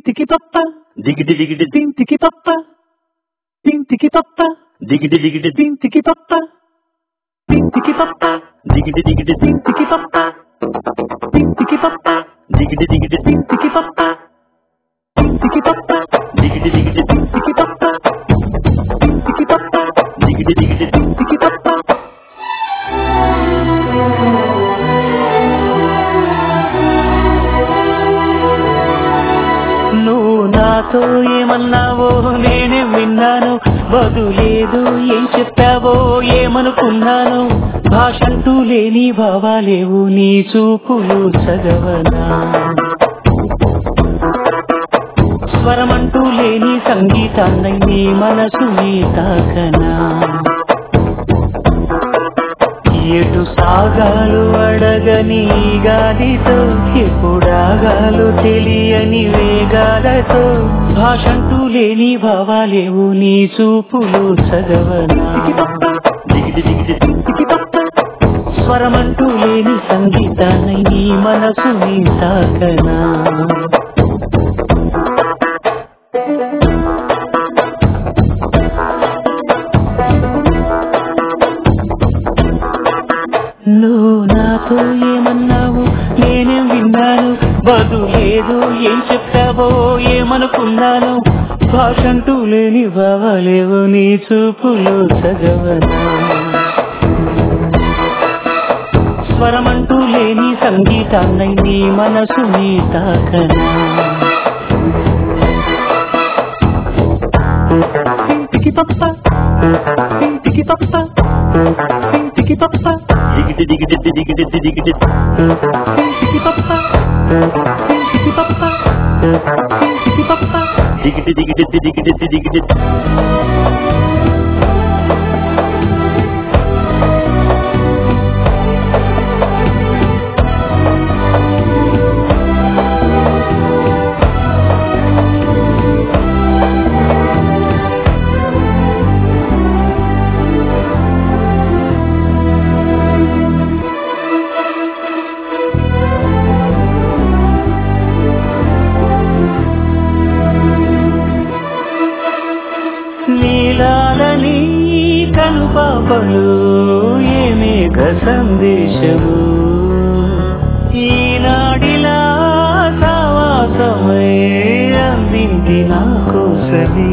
తింతికి పప్ప దిగిడి దిగిడి తింతికి పప్ప తింతికి పప్ప దిగిడి దిగిడి తింతికి పప్ప తింతికి పప్ప దిగిడి దిగిడి తింతికి పప్ప తింతికి పప్ప దిగిడి దిగిడి తింతికి పప్ప తింతికి పప్ప దిగిడి దిగిడి తింతికి పప్ప తింతికి పప్ప దిగిడి దిగిడి తింతికి పప్ప నువ్వు నాతో ఏమన్నావో నేనే విన్నాను బదులేదు ఏం చెప్పావో ఏమనుకున్నాను భాషంటూ లేని భావాలేవు నీ చూపులు చదవనా స్వరమంటూ లేని సంగీతాన్నై నీ మనసుని తాకనా ఎటు సాగాలు అడగని ఈ గాలితో ఎప్పుడాగాలు తెలియని వేగాలతో భాషంటూ లేని భావాలేవు నీ చూపులు చదవనా దిగిడి దిగిడి స్వరమంటూ లేని సంగీతాన్ని నీ మనసుని తాకనా నువ్వు నాతో ఏమన్నావు నేనేం విన్నాను బదులేదు ఏం చెప్పావో ఏమనుకున్నాను భాషంటూ లేని బావలేవు నీ చూపులు చదవనా స్వరమంటూ లేని సంగీతాన్నై నీ మనసుని తాకనా ఇంటికి పప్ప ఇంటికి పప్ప ఇంటికి పప్ప దిగిడి దిగిడి దిగిడి దిగిడి ఇంటికి పప్ప ఇంటికి పప్ప ఇంటికి పప్ప దిగిడి దిగిడి దిగిడి దిగిడి నీలాలని కనుపాపలు ఏమేఘ సందేశము ఈనాడిలా సావాసమై అందింది నా కోసమే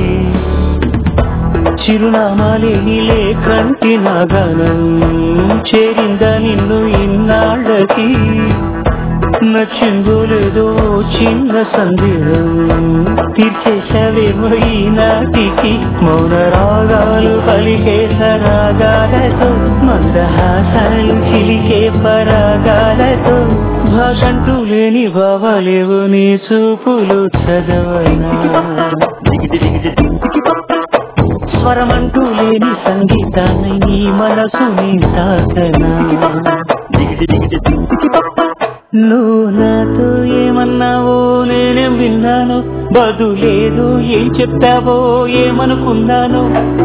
చిరునామాలేని లేకంటి నగనం చేరిందా నిన్ను ఇన్నాళ్ళకి నచ్చిందో లేదో చిన్న సందేహం తీర్చేశావేమో ఈనాటికి మౌన రాగాలు పలికే సరాగాలతో మందహాసాలు చిలికే పరాగాలతో భాషంటూ లేని భావాలేవు నీ చూపులు చదవనా దిగిడి దిగిడి స్వరమంటూ లేని సంగీతాన్ని నీ మనసుని తాకనా దిగిడి దిగిడి నువ్వు నాతో ఏమన్నావో నేనేం విన్నాను బదులేదు ఏం చెప్పావో ఏమనుకున్నాను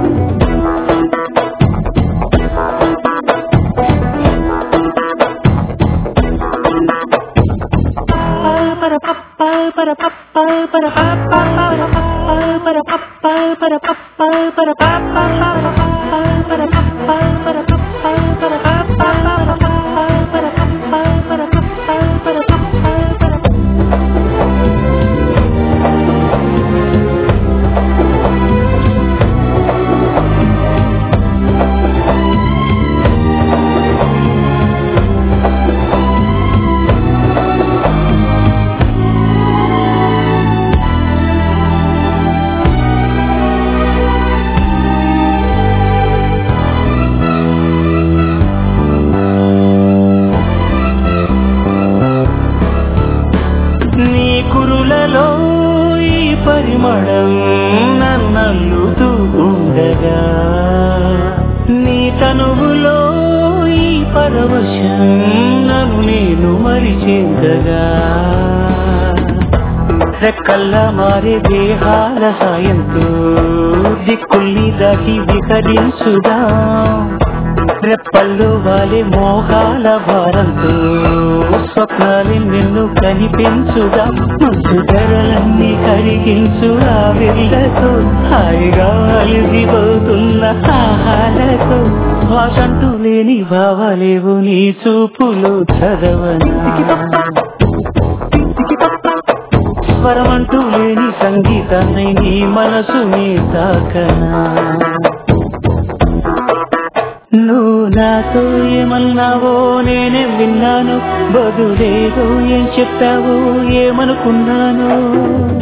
నీ కురులలో ఈ పరిమళం నన్నల్లుతూ ఉండగా నీ తనువులో ఈ పరవశం నన్ను నేను మరిచేందగా రెక్కల్లా మారే దేహాల సాయంతో దిక్కుల్ని దాటి వికరించుదా రెప్పల్లో వాలే మోహాల భారంతో స్వప్నాలు నిన్ను కనిపించుదా మంచు ధరలన్నీ వెలిగించు ఆ వెళ్ళతో హాయిగా అలిగిపోతున్న ఆహాలతో వాసంటూ లేని భావాలేవు నీ చూపులు చదవనా స్వరమంటూ లేని సంగీతాన్ని నీ మనసుని తాకనా నువ్వు నాతో ఏమన్నావో నేనే విన్నాను బదులేదో ఏం చెప్పావో ఏమనుకున్నాను